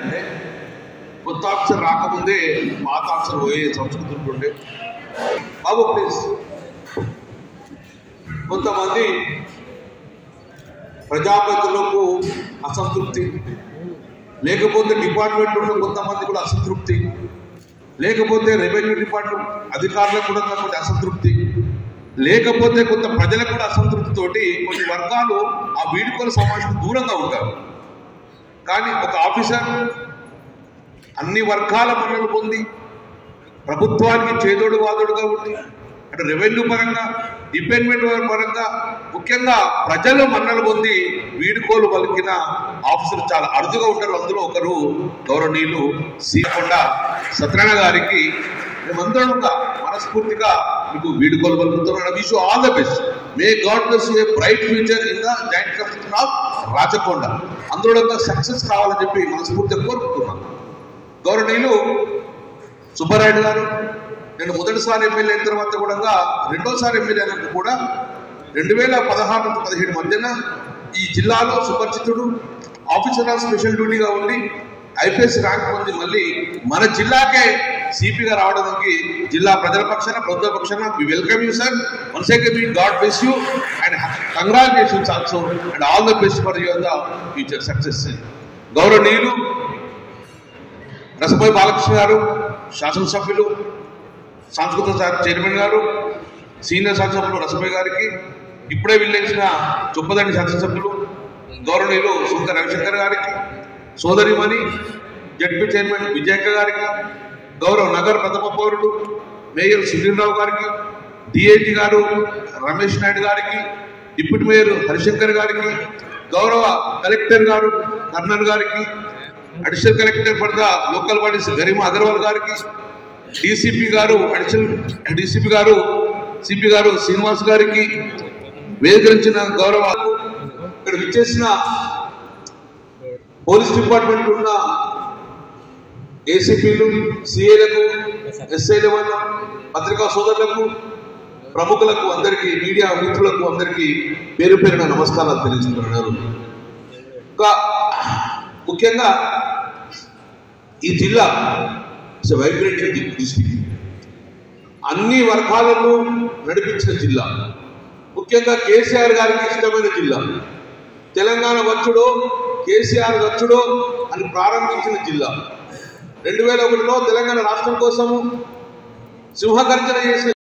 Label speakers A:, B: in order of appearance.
A: ఏంటంటే కొత్త ఆఫీసర్ రాకముందే పాత ఆఫీసర్ పోయే సంస్కృతి ఉంటుండే బాబు ప్లీజ్ కొంతమంది ప్రజాపతులకు అసంతృప్తి లేకపోతే డిపార్ట్మెంట్లో కొంతమంది కూడా అసంతృప్తి లేకపోతే రెవెన్యూ డిపార్ట్మెంట్ అధికారులకు కూడా కొంత అసంతృప్తి లేకపోతే కొంత ప్రజలకు కూడా అసంతృప్తితోటి కొన్ని వర్గాలు ఆ వీడుకోల సమావేశం దూరంగా ఉంటారు కానీ ఒక ఆఫీసర్ అన్ని వర్గాల మన్నలు పొంది ప్రభుత్వానికి చేదోడు వాదోడుగా ఉండి అటు రెవెన్యూ పరంగా డిపార్ట్మెంట్ పరంగా ముఖ్యంగా ప్రజలు మన్నలు పొంది వీడుకోలు పలికిన ఆఫీసర్ చాలా అరుదుగా ఉంటారు అందులో ఒకరు గౌరవనీయులు సీకొండ సత్యనారాయణ గారికి మేమందరం కూడా మనస్ఫూర్తిగా మీకు వీడుకోలు పలుకుతున్నాం wish all the best may God bless a bright future in the joint commission of Rachakonda అందులో సక్సెస్ కావాలని చెప్పి మనస్ఫూర్తిగా కోరుకుంటున్నాను గౌరవనీయులు సుబ్బారాయుడు గారు నేను మొదటిసారి ఎమ్మెల్యే అయిన తర్వాత కూడా రెండోసారి ఎమ్మెల్యే అయినప్పుడు కూడా రెండు వేల పదహారు నుంచి పదిహేడు మధ్యన ఈ జిల్లాలో సుపరిచితుడు ఆఫీసర్ ఆఫ్ స్పెషల్ డ్యూటీగా ఉండి ఐపీఎస్ ర్యాంక్ పొంది మళ్ళీ మన జిల్లాకే సిపిగా రావడానికి జిల్లా ప్రజల పక్షాన ప్రభుత్వ పక్షాన we welcome you sir once again మీ God bless you and congratulations also and all the best for your the future success గౌరవనీయులు రసభాయ్ బాలకృష్ణ గారు శాసనసభ్యులు సాంస్కృతిక శాఖ చైర్మన్ గారు సీనియర్ శాసనసభ్యులు రసభాయ్ గారికి ఇప్పుడే విల్లేసిన చొప్పదండి శాసనసభ్యులు గౌరవనీయులు సుంక రవిశంకర్ గారికి సోదరిమణి జడ్పీ చైర్మన్ విజయక్క గారికి గౌరవ నగర ప్రథమ పౌరుడు మేయర్ సునీల్రావు గారికి డిఐజీ గారు రమేష్ నాయుడు గారికి డిప్యూటీ మేయర్ హరిశంకర్ గారికి గౌరవ కలెక్టర్ గారు కర్నల్ గారికి additional collector for the local bodies Garima Agarwal గారికి డీసీపీ గారు అడిషనల్ డీసీపీ గారు సిపి గారు శ్రీనివాస్ గారికి వేదికరించిన గౌరవ ఇక్కడ విచ్చేసిన పోలీస్ డిపార్ట్మెంట్ ఉన్న ఏసీపీలు సిఏలకు ఎస్ఐల వల్ల పత్రికా సోదరులకు ప్రముఖులకు అందరికీ మీడియా మిత్రులకు అందరికీ పేరు పేరున నమస్కారాలు తెలియజేస్తున్నారు ఇంకా ముఖ్యంగా ఈ జిల్లా వైబ్రెంట్ డిస్ట్రిక్ట్ అన్ని వర్గాలను నడిపించిన జిల్లా ముఖ్యంగా కేసీఆర్ గారికి ఇష్టమైన జిల్లా తెలంగాణ వచ్చుడో కేసీఆర్ వచ్చుడో అని ప్రారంభించిన జిల్లా రెండు వేల ఒకటిలో తెలంగాణ రాష్ట్రం కోసము సింహగర్జన చేసిన